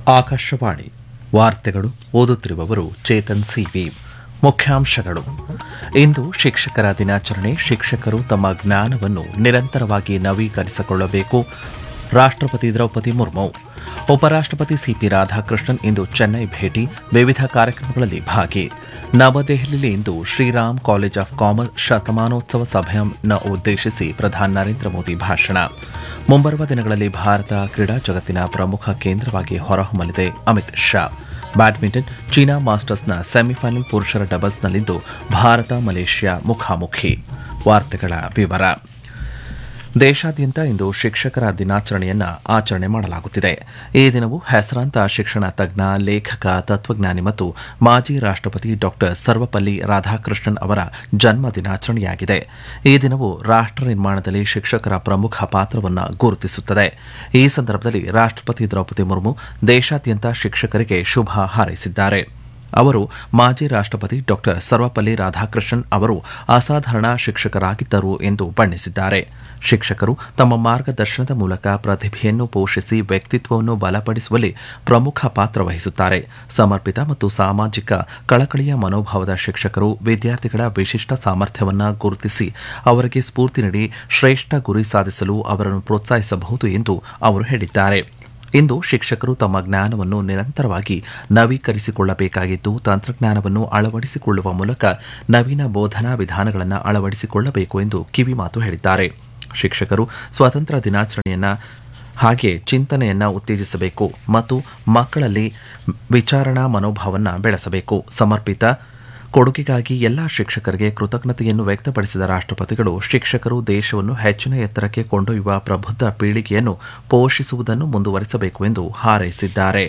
ಆಕಾಶವಾಣಿ ವಾರ್ತೆಗಳು ಓದುತ್ತಿರುವವರು ಚೇತನ್ ಸಿವಿ ಮುಖ್ಯಾಂಶಗಳು ಇಂದು ಶಿಕ್ಷಕರ ದಿನಾಚರಣೆ ಶಿಕ್ಷಕರು ತಮ್ಮ ಜ್ಞಾನವನ್ನು ನಿರಂತರವಾಗಿ ನವೀಕರಿಸಿಕೊಳ್ಳಬೇಕು ರಾಷ್ಟ್ರಪತಿ ದ್ರೌಪದಿ ಮುರ್ಮು ಉಪರಾಷ್ಟ್ರಪತಿ ಸಿಪಿ ರಾಧಾಕೃಷ್ಣನ್ ಇಂದು ಚೆನ್ನೈ ಭೇಟಿ ವಿವಿಧ ಕಾರ್ಯಕ್ರಮಗಳಲ್ಲಿ ಭಾಗಿ ನವದೆಹಲಿಯಲ್ಲಿ ಇಂದು ಶ್ರೀರಾಮ್ ಕಾಲೇಜ್ ಆಫ್ ಕಾಮರ್ಸ್ ಶತಮಾನೋತ್ಸವ ಸಭೆಯನ್ನು ಉದ್ದೇಶಿಸಿ ಪ್ರಧಾನಿ ನರೇಂದ್ರ ಮೋದಿ ಭಾಷಣ ಮುಂಬರುವ ದಿನಗಳಲ್ಲಿ ಭಾರತ ಕ್ರೀಡಾ ಜಗತ್ತಿನ ಪ್ರಮುಖ ಕೇಂದ್ರವಾಗಿ ಹೊರಹೊಮ್ಮಲಿದೆ ಅಮಿತ್ ಶಾ ಬ್ಯಾಡ್ಮಿಂಟನ್ ಚೀನಾ ಮಾಸ್ಟರ್ಸ್ನ ಸೆಮಿಫೈನಲ್ ಪುರುಷರ ಡಬಲ್ಸ್ನಲ್ಲಿಂದು ಭಾರತ ಮಲೇಷ್ಯಾ ಮುಖಾಮುಖಿ ವಾರ್ತೆಗಳ ವಿವರ ದೇಶಾದ್ಯಂತ ಇಂದು ಶಿಕ್ಷಕರ ದಿನಾಚರಣೆಯನ್ನ ಆಚರಣೆ ಮಾಡಲಾಗುತ್ತಿದೆ ಈ ದಿನವು ಹೆಸರಾಂತ ಶಿಕ್ಷಣ ತಜ್ಞ ಲೇಖಕ ತತ್ವಜ್ಞಾನಿ ಮತ್ತು ಮಾಜಿ ರಾಷ್ಟ್ರಪತಿ ಡಾಕ್ಟರ್ ಸರ್ವಪಲ್ಲಿ ರಾಧಾಕೃಷ್ಣನ್ ಅವರ ಜನ್ಮ ದಿನಾಚರಣೆಯಾಗಿದೆ ಈ ದಿನವು ರಾಷ್ಟ್ರ ನಿರ್ಮಾಣದಲ್ಲಿ ಶಿಕ್ಷಕರ ಪ್ರಮುಖ ಪಾತ್ರವನ್ನು ಗುರುತಿಸುತ್ತದೆ ಈ ಸಂದರ್ಭದಲ್ಲಿ ರಾಷ್ಟ್ರಪತಿ ದ್ರೌಪದಿ ಮುರ್ಮು ದೇಶಾದ್ಯಂತ ಶಿಕ್ಷಕರಿಗೆ ಶುಭ ಹಾರೈಸಿದ್ದಾರೆ ಅವರು ಮಾಜಿ ರಾಷ್ಟ್ರಪತಿ ಡಾಕ್ಟರ್ ಸರ್ವಪಲ್ಲಿ ರಾಧಾಕೃಷ್ಣನ್ ಅವರು ಅಸಾಧಾರಣ ಶಿಕ್ಷಕರಾಗಿದ್ದರು ಎಂದು ಬಣ್ಣಿಸಿದ್ದಾರೆ ಶಿಕ್ಷಕರು ತಮ್ಮ ಮಾರ್ಗದರ್ಶನದ ಮೂಲಕ ಪ್ರತಿಭೆಯನ್ನು ಪೋಷಿಸಿ ವ್ಯಕ್ತಿತ್ವವನ್ನು ಬಲಪಡಿಸುವಲ್ಲಿ ಪ್ರಮುಖ ಪಾತ್ರ ವಹಿಸುತ್ತಾರೆ ಸಮರ್ಪಿತ ಮತ್ತು ಸಾಮಾಜಿಕ ಕಳಕಳಿಯ ಮನೋಭಾವದ ಶಿಕ್ಷಕರು ವಿದ್ಯಾರ್ಥಿಗಳ ವಿಶಿಷ್ಟ ಸಾಮರ್ಥ್ಯವನ್ನು ಗುರುತಿಸಿ ಅವರಿಗೆ ಸ್ಫೂರ್ತಿ ನೀಡಿ ಶ್ರೇಷ್ಠ ಗುರಿ ಸಾಧಿಸಲು ಅವರನ್ನು ಪ್ರೋತ್ಸಾಹಿಸಬಹುದು ಎಂದು ಅವರು ಹೇಳಿದ್ದಾರೆ ಇಂದು ಶಿಕ್ಷಕರು ತಮ್ಮ ಜ್ಞಾನವನ್ನು ನಿರಂತರವಾಗಿ ನವೀಕರಿಸಿಕೊಳ್ಳಬೇಕಾಗಿದ್ದು ತಂತ್ರಜ್ಞಾನವನ್ನು ಅಳವಡಿಸಿಕೊಳ್ಳುವ ಮೂಲಕ ನವೀನ ಬೋಧನಾ ವಿಧಾನಗಳನ್ನು ಅಳವಡಿಸಿಕೊಳ್ಳಬೇಕು ಎಂದು ಕಿವಿಮಾತು ಹೇಳಿದ್ದಾರೆ ಶಿಕ್ಷಕರು ಸ್ವಾತಂತ್ರ್ಯ ದಿನಾಚರಣೆಯನ್ನ ಹಾಗೆ ಚಿಂತನೆಯನ್ನ ಉತ್ತೇಜಿಸಬೇಕು ಮತ್ತು ಮಕ್ಕಳಲ್ಲಿ ವಿಚಾರಣಾ ಮನೋಭಾವವನ್ನು ಬೆಳೆಸಬೇಕು ಸಮರ್ಪಿತ ಕೊಡುಗೆಗಾಗಿ ಎಲ್ಲ ಶಿಕ್ಷಕರಿಗೆ ಕೃತಜ್ಞತೆಯನ್ನು ವ್ಯಕ್ತಪಡಿಸಿದ ರಾಷ್ಟ್ರಪತಿಗಳು ಶಿಕ್ಷಕರು ದೇಶವನ್ನು ಹೆಚ್ಚಿನ ಎತ್ತರಕ್ಕೆ ಕೊಂಡೊಯ್ಯುವ ಪ್ರಬುದ್ಧ ಪೀಳಿಗೆಯನ್ನು ಪೋಷಿಸುವುದನ್ನು ಮುಂದುವರಿಸಬೇಕು ಎಂದು ಹಾರೈಸಿದ್ದಾರೆ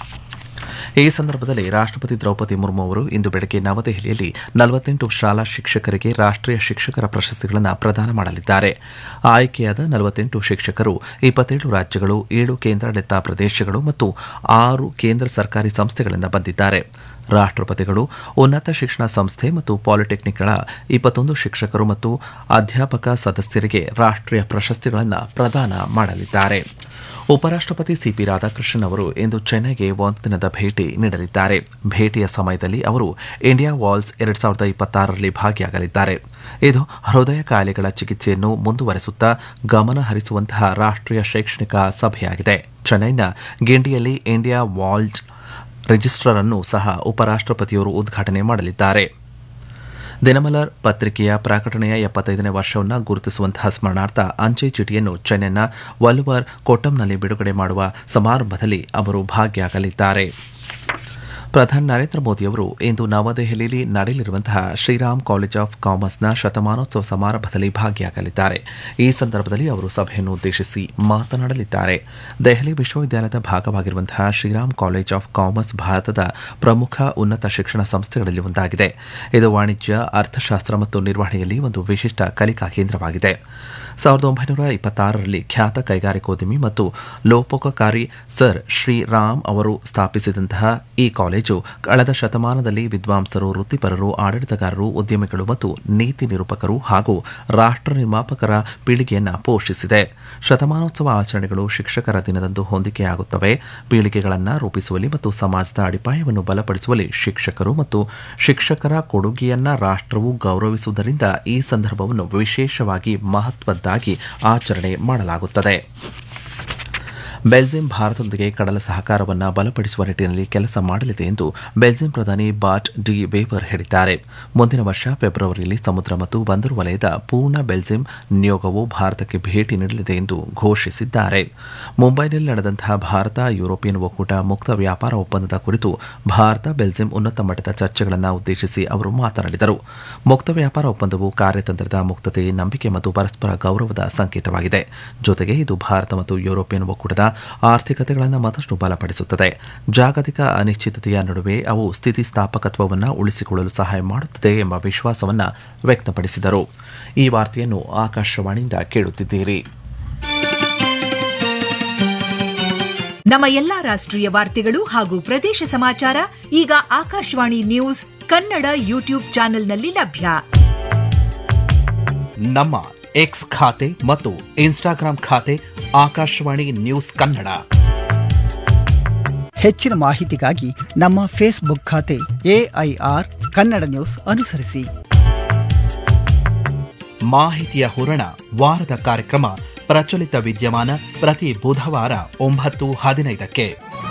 ಈ ಸಂದರ್ಭದಲ್ಲಿ ರಾಷ್ಟ್ರಪತಿ ದ್ರೌಪದಿ ಮುರ್ಮು ಅವರು ಇಂದು ಬೆಳಗ್ಗೆ ನವದೆಹಲಿಯಲ್ಲಿ ನಲವತ್ತೆಂಟು ಶಾಲಾ ಶಿಕ್ಷಕರಿಗೆ ರಾಷ್ಟ್ರೀಯ ಶಿಕ್ಷಕರ ಪ್ರಶಸ್ತಿಗಳನ್ನು ಪ್ರದಾನ ಮಾಡಲಿದ್ದಾರೆ ಆಯ್ಕೆಯಾದ ನಲವತ್ತೆಂಟು ಶಿಕ್ಷಕರು ಇಪ್ಪತ್ತೇಳು ರಾಜ್ಯಗಳು ಏಳು ಕೇಂದ್ರಾಡಳಿತ ಪ್ರದೇಶಗಳು ಮತ್ತು ಆರು ಕೇಂದ್ರ ಸರ್ಕಾರಿ ಸಂಸ್ಥೆಗಳಿಂದ ಬಂದಿದ್ದಾರೆ ರಾಷ್ಟ್ರಪತಿಗಳು ಉನ್ನತ ಶಿಕ್ಷಣ ಸಂಸ್ಥೆ ಮತ್ತು ಪಾಲಿಟೆಕ್ನಿಕ್ಗಳ ಇಪ್ಪತ್ತೊಂದು ಶಿಕ್ಷಕರು ಮತ್ತು ಅಧ್ಯಾಪಕ ಸದಸ್ಯರಿಗೆ ರಾಷ್ಟ್ರೀಯ ಪ್ರಶಸ್ತಿಗಳನ್ನು ಪ್ರದಾನ ಮಾಡಲಿದ್ದಾರೆ ಉಪರಾಷ್ಟ್ರಪತಿ ಸಿಪಿ ರಾಧಾಕೃಷ್ಣನ್ ಅವರು ಇಂದು ಚೆನ್ನೈಗೆ ಒಂದು ದಿನದ ಭೇಟಿ ನೀಡಲಿದ್ದಾರೆ ಭೇಟಿಯ ಸಮಯದಲ್ಲಿ ಅವರು ಇಂಡಿಯಾ ವಾಲ್ಸ್ ಎರಡ್ ಸಾವಿರದ ಇಪ್ಪತ್ತಾರರಲ್ಲಿ ಭಾಗಿಯಾಗಲಿದ್ದಾರೆ ಇದು ಹೃದಯ ಕಾಯಿಲೆಗಳ ಚಿಕಿತ್ಸೆಯನ್ನು ಮುಂದುವರೆಸುತ್ತಾ ಗಮನ ಹರಿಸುವಂತಹ ರಾಷ್ಟ್ರೀಯ ಶೈಕ್ಷಣಿಕ ಸಭೆಯಾಗಿದೆ ಚೆನ್ನೈನ ಗಿಂಡಿಯಲ್ಲಿ ಇಂಡಿಯಾ ವಾಲ್ಸ್ ರಿಜಿಸ್ಟ್ರರ್ ಅನ್ನು ಸಹ ಉಪರಾಷ್ಟ್ರಪತಿಯವರು ಉದ್ಘಾಟನೆ ಮಾಡಲಿದ್ದಾರೆ ದಿನಮಲರ್ ಪತ್ರಿಕೆಯ ಪ್ರಕಟಣೆಯ ಎಪ್ಪತ್ತೈದನೇ ವರ್ಷವನ್ನು ಗುರುತಿಸುವಂತಹ ಸ್ಮರಣಾರ್ಥ ಅಂಚೆ ಚೀಟಿಯನ್ನು ಚೆನ್ನೈನ ವಲ್ವರ್ ಕೊಟ್ಟಂನಲ್ಲಿ ಬಿಡುಗಡೆ ಮಾಡುವ ಸಮಾರಂಭದಲ್ಲಿ ಅವರು ಭಾಗಿಯಾಗಲಿದ್ದಾರೆ ಪ್ರಧಾನಿ ನರೇಂದ್ರ ಮೋದಿಯವರು ಇಂದು ನವದೆಹಲಿಯಲ್ಲಿ ನಡೆಯಲಿರುವಂತಹ ಶ್ರೀರಾಮ್ ಕಾಲೇಜ್ ಆಫ್ ಕಾಮರ್ಸ್ನ ಶತಮಾನೋತ್ಸವ ಸಮಾರಂಭದಲ್ಲಿ ಭಾಗಿಯಾಗಲಿದ್ದಾರೆ ಈ ಸಂದರ್ಭದಲ್ಲಿ ಅವರು ಸಭೆಯನ್ನು ಉದ್ದೇಶಿಸಿ ಮಾತನಾಡಲಿದ್ದಾರೆ ದೆಹಲಿ ವಿಶ್ವವಿದ್ಯಾಲಯದ ಭಾಗವಾಗಿರುವಂತಹ ಶ್ರೀರಾಮ್ ಕಾಲೇಜ್ ಆಫ್ ಕಾಮರ್ಸ್ ಭಾರತದ ಪ್ರಮುಖ ಉನ್ನತ ಶಿಕ್ಷಣ ಸಂಸ್ಥೆಗಳಲ್ಲಿ ಒಂದಾಗಿದೆ ಇದು ವಾಣಿಜ್ಯ ಅರ್ಥಶಾಸ್ತ್ರ ಮತ್ತು ನಿರ್ವಹಣೆಯಲ್ಲಿ ಒಂದು ವಿಶಿಷ್ಟ ಕಲಿಕಾ ಕೇಂದ್ರವಾಗಿದೆ ಸಾವಿರದ ಒಂಬೈನೂರ ಇಪ್ಪತ್ತಾರರಲ್ಲಿ ಖ್ಯಾತ ಕೈಗಾರಿಕೋದ್ಯಮಿ ಮತ್ತು ಲೋಪೋಪಕಾರಿ ಸರ್ ಶ್ರೀರಾಮ್ ಅವರು ಸ್ಥಾಪಿಸಿದಂತಹ ಈ ಕಾಲೇಜು ಕಳೆದ ಶತಮಾನದಲ್ಲಿ ವಿದ್ವಾಂಸರು ವೃತ್ತಿಪರರು ಆಡಳಿತಗಾರರು ಉದ್ಯಮಿಗಳು ಮತ್ತು ನೀತಿ ನಿರೂಪಕರು ಹಾಗೂ ರಾಷ್ಟ್ರ ನಿರ್ಮಾಪಕರ ಪೀಳಿಗೆಯನ್ನು ಪೋಷಿಸಿದೆ ಶತಮಾನೋತ್ಸವ ಆಚರಣೆಗಳು ಶಿಕ್ಷಕರ ದಿನದಂದು ಹೊಂದಿಕೆಯಾಗುತ್ತವೆ ಪೀಳಿಗೆಗಳನ್ನು ರೂಪಿಸುವಲ್ಲಿ ಮತ್ತು ಸಮಾಜದ ಅಡಿಪಾಯವನ್ನು ಬಲಪಡಿಸುವಲ್ಲಿ ಶಿಕ್ಷಕರು ಮತ್ತು ಶಿಕ್ಷಕರ ಕೊಡುಗೆಯನ್ನ ರಾಷ್ಟ್ರವು ಗೌರವಿಸುವುದರಿಂದ ಈ ಸಂದರ್ಭವನ್ನು ವಿಶೇಷವಾಗಿ ಮಹತ್ವದ್ದಾಗಿ ಆಚರಣೆ ಮಾಡಲಾಗುತ್ತದೆ ಬೆಲ್ಜಿಯಂ ಭಾರತದೊಂದಿಗೆ ಕಡಲ ಸಹಕಾರವನ್ನು ಬಲಪಡಿಸುವ ನಿಟ್ಟಿನಲ್ಲಿ ಕೆಲಸ ಮಾಡಲಿದೆ ಎಂದು ಬೆಲ್ಜಿಯಂ ಪ್ರಧಾನಿ ಬಾಟ್ ಡಿ ವೇವರ್ ಹೇಳಿದ್ದಾರೆ ಮುಂದಿನ ವರ್ಷ ಫೆಬ್ರವರಿಯಲ್ಲಿ ಸಮುದ್ರ ಮತ್ತು ಬಂದರು ವಲಯದ ಪೂರ್ಣ ಬೆಲ್ಜಿಯಂ ನಿಯೋಗವು ಭಾರತಕ್ಕೆ ಭೇಟಿ ನೀಡಲಿದೆ ಎಂದು ಘೋಷಿಸಿದ್ದಾರೆ ಮುಂಬೈನಲ್ಲಿ ನಡೆದಂತಹ ಭಾರತ ಯುರೋಪಿಯನ್ ಒಕ್ಕೂಟ ಮುಕ್ತ ವ್ಯಾಪಾರ ಒಪ್ಪಂದದ ಕುರಿತು ಭಾರತ ಬೆಲ್ಜಿಯಂ ಉನ್ನತ ಮಟ್ಟದ ಚರ್ಚೆಗಳನ್ನು ಉದ್ದೇಶಿಸಿ ಅವರು ಮಾತನಾಡಿದರು ಮುಕ್ತ ವ್ಯಾಪಾರ ಒಪ್ಪಂದವು ಕಾರ್ಯತಂತ್ರದ ಮುಕ್ತತೆ ನಂಬಿಕೆ ಮತ್ತು ಪರಸ್ಪರ ಗೌರವದ ಸಂಕೇತವಾಗಿದೆ ಜೊತೆಗೆ ಇದು ಭಾರತ ಮತ್ತು ಯುರೋಪಿಯನ್ ಒಕ್ಕೂಟದ ಆರ್ಥಿಕತೆಗಳನ್ನು ಮತ್ತಷ್ಟು ಬಲಪಡಿಸುತ್ತದೆ ಜಾಗತಿಕ ಅನಿಶ್ಚಿತತೆಯ ನಡುವೆ ಅವು ಸ್ಥಿತಿಸ್ಥಾಪಕತ್ವವನ್ನು ಉಳಿಸಿಕೊಳ್ಳಲು ಸಹಾಯ ಮಾಡುತ್ತದೆ ಎಂಬ ವಿಶ್ವಾಸವನ್ನು ವ್ಯಕ್ತಪಡಿಸಿದರು ಈ ವಾರ್ತೆಯನ್ನು ಆಕಾಶವಾಣಿಯಿಂದ ಕೇಳುತ್ತಿದ್ದೀರಿ ನಮ್ಮ ಎಲ್ಲಾ ರಾಷ್ಟ್ರೀಯ ವಾರ್ತೆಗಳು ಹಾಗೂ ಪ್ರದೇಶ ಸಮಾಚಾರ ಈಗ ಆಕಾಶವಾಣಿ ನ್ಯೂಸ್ ಕನ್ನಡ ಯೂಟ್ಯೂಬ್ ಚಾನೆಲ್ನಲ್ಲಿ ಲಭ್ಯ ನಮ್ಮ ಎಕ್ಸ್ ಖಾತೆ ಮತ್ತು ಇನ್ಸ್ಟಾಗ್ರಾಂ ಖಾತೆ ಆಕಾಶವಾಣಿ ನ್ಯೂಸ್ ಕನ್ನಡ ಹೆಚ್ಚಿನ ಮಾಹಿತಿಗಾಗಿ ನಮ್ಮ ಫೇಸ್ಬುಕ್ ಖಾತೆ ಎಐಆರ್ ಕನ್ನಡ ನ್ಯೂಸ್ ಅನುಸರಿಸಿ ಮಾಹಿತಿಯ ಹೂರಣ ವಾರದ ಕಾರ್ಯಕ್ರಮ ಪ್ರಚಲಿತ ವಿದ್ಯಮಾನ ಪ್ರತಿ ಬುಧವಾರ ಒಂಬತ್ತು ಹದಿನೈದಕ್ಕೆ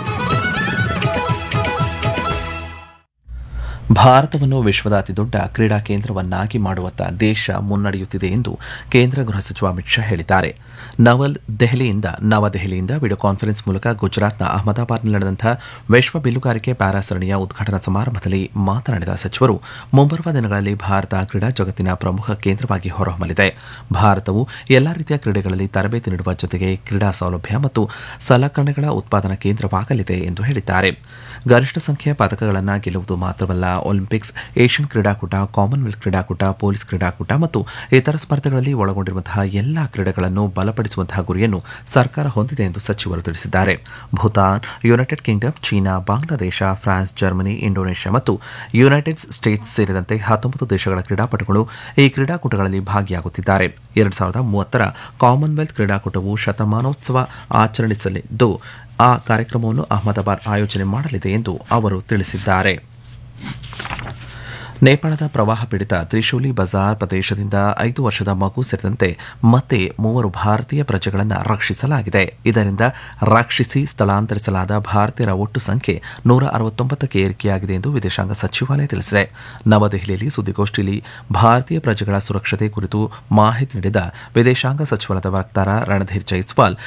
ಭಾರತವನ್ನು ವಿಶ್ವದ ಅತಿದೊಡ್ಡ ಕ್ರೀಡಾ ಕೇಂದ್ರವನ್ನಾಗಿ ಮಾಡುವತ್ತ ದೇಶ ಮುನ್ನಡೆಯುತ್ತಿದೆ ಎಂದು ಕೇಂದ್ರ ಗೃಹ ಸಚಿವ ಅಮಿತ್ ಶಾ ಹೇಳಿದ್ದಾರೆ ನವಲ್ ದೆಹಲಿಯಿಂದ ನವದೆಹಲಿಯಿಂದ ವಿಡಿಯೋ ಕಾನ್ಫರೆನ್ಸ್ ಮೂಲಕ ಗುಜರಾತ್ನ ಅಹಮದಾಬಾದ್ನಲ್ಲಿ ನಡೆದಂತಹ ವಿಶ್ವ ಬಿಲ್ಲುಗಾರಿಕೆ ಪ್ಯಾರಾ ಸರಣಿಯ ಉದ್ಘಾಟನಾ ಸಮಾರಂಭದಲ್ಲಿ ಮಾತನಾಡಿದ ಸಚಿವರು ಮುಂಬರುವ ದಿನಗಳಲ್ಲಿ ಭಾರತ ಕ್ರೀಡಾ ಜಗತ್ತಿನ ಪ್ರಮುಖ ಕೇಂದ್ರವಾಗಿ ಹೊರಹೊಮ್ಮಲಿದೆ ಭಾರತವು ಎಲ್ಲಾ ರೀತಿಯ ಕ್ರೀಡೆಗಳಲ್ಲಿ ತರಬೇತಿ ನೀಡುವ ಜೊತೆಗೆ ಕ್ರೀಡಾ ಸೌಲಭ್ಯ ಮತ್ತು ಸಲಕರಣೆಗಳ ಉತ್ಪಾದನಾ ಕೇಂದ್ರವಾಗಲಿದೆ ಎಂದು ಹೇಳಿದ್ದಾರೆ ಗರಿಷ್ಠ ಸಂಖ್ಯೆಯ ಪದಕಗಳನ್ನು ಗೆಲ್ಲುವುದು ಮಾತ್ರವಲ್ಲ ಒಲಿಂಪಿಕ್ಸ್ ಏಷ್ಯನ್ ಕ್ರೀಡಾಕೂಟ ಕಾಮನ್ವೆಲ್ತ್ ಕ್ರೀಡಾಕೂಟ ಪೊಲೀಸ್ ಕ್ರೀಡಾಕೂಟ ಮತ್ತು ಇತರ ಸ್ಪರ್ಧೆಗಳಲ್ಲಿ ಒಳಗೊಂಡಿರುವಂತಹ ಎಲ್ಲಾ ಕ್ರೀಡೆಗಳನ್ನು ಬಲಪಡಿಸುವಂತಹ ಗುರಿಯನ್ನು ಸರ್ಕಾರ ಹೊಂದಿದೆ ಎಂದು ಸಚಿವರು ತಿಳಿಸಿದ್ದಾರೆ Bhutan United Kingdom China Bangladesh France Germany Indonesia ಮತ್ತು ಯುನೈಟೆಡ್ ಸ್ಟೇಟ್ಸ್ ಸೇರಿದಂತೆ ಹತ್ತೊಂಬತ್ತು ದೇಶಗಳ ಕ್ರೀಡಾಪಟುಗಳು ಈ ಕ್ರೀಡಾಕೂಟಗಳಲ್ಲಿ ಭಾಗಿಯಾಗುತ್ತಿದ್ದಾರೆ ಎರಡು ಸಾವಿರದ ಮೂವತ್ತರ ಕಾಮನ್ವೆಲ್ತ್ ಕ್ರೀಡಾಕೂಟವು ಶತಮಾನೋತ್ಸವ ಆಚರಿಸಲಿದ್ದು ಆ ಕಾರ್ಯಕ್ರಮವನ್ನು ಅಹಮದಾಬಾದ್ ಆಯೋಜನೆ ಮಾಡಲಿದೆ ಎಂದು ಅವರು ತಿಳಿಸಿದ್ದಾರೆ ನೇಪಾಳದ ಪ್ರವಾಹ ಪೀಡಿತ ತ್ರಿಶೂಲಿ ಬಜಾರ್ ಪ್ರದೇಶದಿಂದ ಐದು ವರ್ಷದ ಮಗು ಸೇರಿದಂತೆ ಮತ್ತೆ ಮೂವರು ಭಾರತೀಯ ಪ್ರಜೆಗಳನ್ನು ರಕ್ಷಿಸಲಾಗಿದೆ ಇದರಿಂದ ರಕ್ಷಿಸಿ ಸ್ಥಳಾಂತರಿಸಲಾದ ಭಾರತೀಯರ ಒಟ್ಟು ಸಂಖ್ಯೆ ನೂರ ಅರವತ್ತೊಂಬತ್ತಕ್ಕೆ ಏರಿಕೆಯಾಗಿದೆ ಎಂದು ವಿದೇಶಾಂಗ ಸಚಿವಾಲಯ ತಿಳಿಸಿದೆ ನವದೆಹಲಿಯಲ್ಲಿ ಸುದ್ದಿಗೋಷ್ಠಿಯಲ್ಲಿ ಭಾರತೀಯ ಪ್ರಜೆಗಳ ಸುರಕ್ಷತೆ ಕುರಿತು ಮಾಹಿತಿ ನೀಡಿದ ವಿದೇಶಾಂಗ ಸಚಿವಾಲಯದ ವಕ್ತಾರ ರಣಧೀರ್ ಜೈಸ್ವಾಲ್